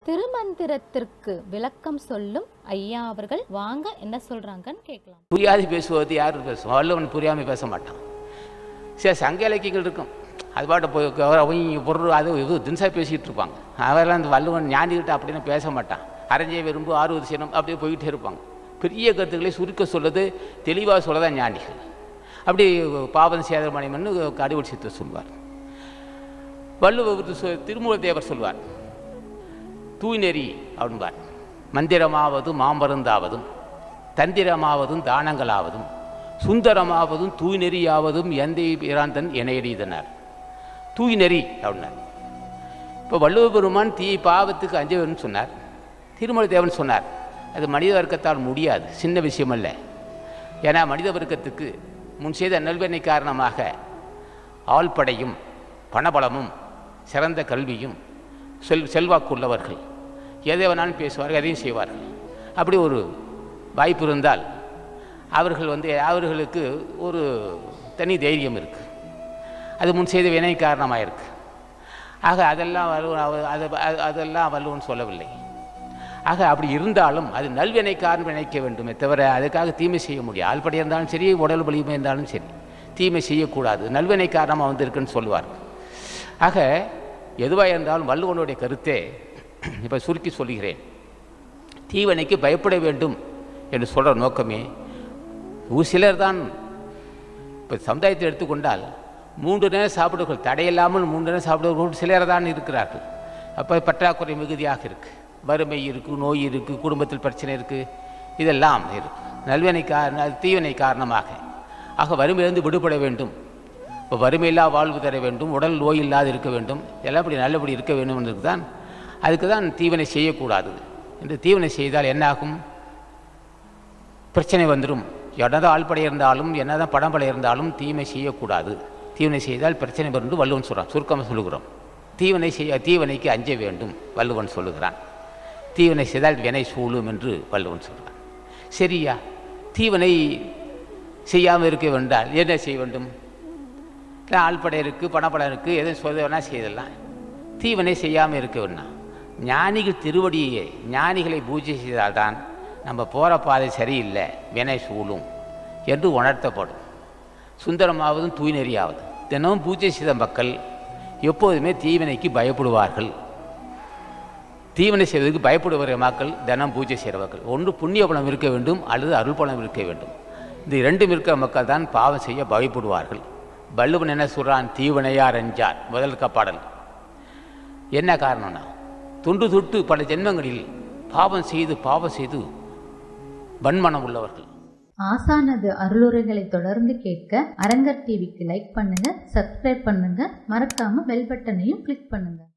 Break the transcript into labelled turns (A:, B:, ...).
A: திருமந்திரத்திற்கு விளக்கம் சொல்லும் ஐயா அவர்கள் வாங்க என்ன சொல்றாங்கன்னு கேட்கலாம்
B: புரியாது பேசுவது யார் பேசுவோம் வல்லவன் புரியாமல் பேச மாட்டான் சரி சங்க இலக்கியங்கள் இருக்கும் அது பாட்டு போய் க- அவங்க பொருள் அது இது தினசா பேசிக்கிட்டு இருப்பாங்க அவரெல்லாம் இந்த வள்ளுவன் ஞானிகிட்ட அப்படின்னு பேச மாட்டான் அரைஞ்சே விரும்பு ஆறுவது சினம் அப்படியே போய்கிட்டே இருப்பாங்க பெரிய கருத்துக்களை சுருக்க சொல்லுது தெளிவாக சொல்லதான் ஞானிகள் அப்படி பாவன் சேதர் மணிமன்னு கடிவடி சித்த சொல்வார் வள்ளுவர் சொ- திருமூல தேவர் சொல்வார் தூய்நெறி அப்படின்பார் மந்திரமாவது மாமருந்தாவதும் தந்திரமாவதும் தானங்களாவதும் சுந்தரமாவதும் தூய்நெறியாவதும் எந்தை பிராந்தன் இணையடிதனர் தூய்நெறி அப்படின்னார் இப்போ வள்ளுவ பெருமான் தீ பாவத்துக்கு அஞ்ச வேணும்னு சொன்னார் திருமலை தேவன் சொன்னார் அது மனித வர்க்கத்தால் முடியாது சின்ன விஷயம் அல்ல ஏன்னா மனித வர்க்கத்துக்கு முன் செய்த நல்வெண்ணை காரணமாக ஆள்படையும் பணபலமும் சிறந்த கல்வியும் செல் செல்வாக்குள்ளவர்கள் எதை வேணாலும் பேசுவார்கள் எதையும் செய்வார்கள் அப்படி ஒரு வாய்ப்பு இருந்தால் அவர்கள் வந்து அவர்களுக்கு ஒரு தனி தைரியம் இருக்குது அது முன் செய்த வினை காரணமாக இருக்கு ஆக அதெல்லாம் வலுவன் அவ- அது அது- அதெல்லாம் வள்ளுவன் சொல்லவில்லை ஆக அப்படி இருந்தாலும் அது நல்வினை காரணம் நினைக்க வேண்டுமே தவிர அதுக்காக தீமை செய்ய முடியாது ஆள்படி இருந்தாலும் சரி உடல் வலிமை இருந்தாலும் சரி தீமை செய்யக்கூடாது நல்வினை காரணமாக வந்திருக்குன்னு சொல்லுவார் ஆக எதுவாக இருந்தாலும் வள்ளுவனுடைய கருத்தே இப்போ சுருக்கி சொல்கிறேன் தீவனைக்கு பயப்பட வேண்டும் என்று சொல்கிற நோக்கமே ஒரு சிலர் தான் இப்போ சமுதாயத்தை எடுத்துக்கொண்டால் மூன்று நேரம் சாப்பிடுவர்கள் தடையில்லாமல் மூன்று நேரம் சாப்பிடுவர்கள் சிலர் தான் இருக்கிறார்கள் அப்போ பற்றாக்குறை மிகுதியாக இருக்குது வறுமை இருக்குது நோய் இருக்குது குடும்பத்தில் பிரச்சனை இருக்குது இதெல்லாம் இருக்கு நல்வினை காரண அது தீவினை காரணமாக ஆக வறுமையிலிருந்து விடுபட வேண்டும் இப்போ வறுமையில்லா வாழ்வு தர வேண்டும் உடல் நோய் இல்லாது இருக்க வேண்டும் எல்லாம் இப்படி நல்லபடி இருக்க வேண்டும் என்று தான் அதுக்கு தான் தீவனை செய்யக்கூடாது என்று தீவனை செய்தால் என்னாகும் பிரச்சனை வந்துடும் என்னதான் ஆள்படை இருந்தாலும் என்னதான் படம்படை இருந்தாலும் தீமை செய்யக்கூடாது தீவனை செய்தால் பிரச்சனை வரும் என்று வள்ளுவன் சொல்கிறான் சுருக்கமாக சொல்லுகிறோம் தீவனை செய்ய தீவனைக்கு அஞ்ச வேண்டும் வள்ளுவன் சொல்லுகிறான் தீவனை செய்தால் வினை சூழும் என்று வள்ளுவன் சொல்கிறான் சரியா தீவனை செய்யாமல் இருக்க வேண்டால் என்ன செய்ய வேண்டும் இல்லை ஆள்படை இருக்குது பணப்படம் இருக்குது எதுவும் சொல்ல வேணால் செய்தலாம் தீவனை செய்யாமல் இருக்க வேண்டாம் ஞானிகள் திருவடியை ஞானிகளை பூஜை செய்தால்தான் நம்ம போகிற பாதை சரியில்லை வினை சூழும் என்று உணர்த்தப்படும் சுந்தரமாவதும் தூய்நெறியாவது தினமும் பூஜை செய்த மக்கள் எப்போதுமே தீவினைக்கு பயப்படுவார்கள் தீவனை செய்வதற்கு பயப்படுகிற மக்கள் தினம் பூஜை செய்கிறவர்கள் ஒன்று புண்ணிய பலம் இருக்க வேண்டும் அல்லது அருள் பலம் இருக்க வேண்டும் இந்த இரண்டும் இருக்கிற மக்கள் தான் பாவம் செய்ய பயப்படுவார்கள் வள்ளுவன் என்ன சொல்கிறான் தீவனையார் அஞ்சார் முதல் கப்பாடல் என்ன காரணம்னா தொண்டு தொட்டு பல ஜென்மங்களில் பாவம் செய்து பாவம் செய்து வன்மனம் உள்ளவர்கள்
C: ஆசானது அருளுரைகளை தொடர்ந்து கேட்க அரங்கர் டிவிக்கு லைக் பண்ணுங்க சப்ஸ்கிரைப் பண்ணுங்க மறக்காம பெல் பட்டனையும் கிளிக் பண்ணுங்க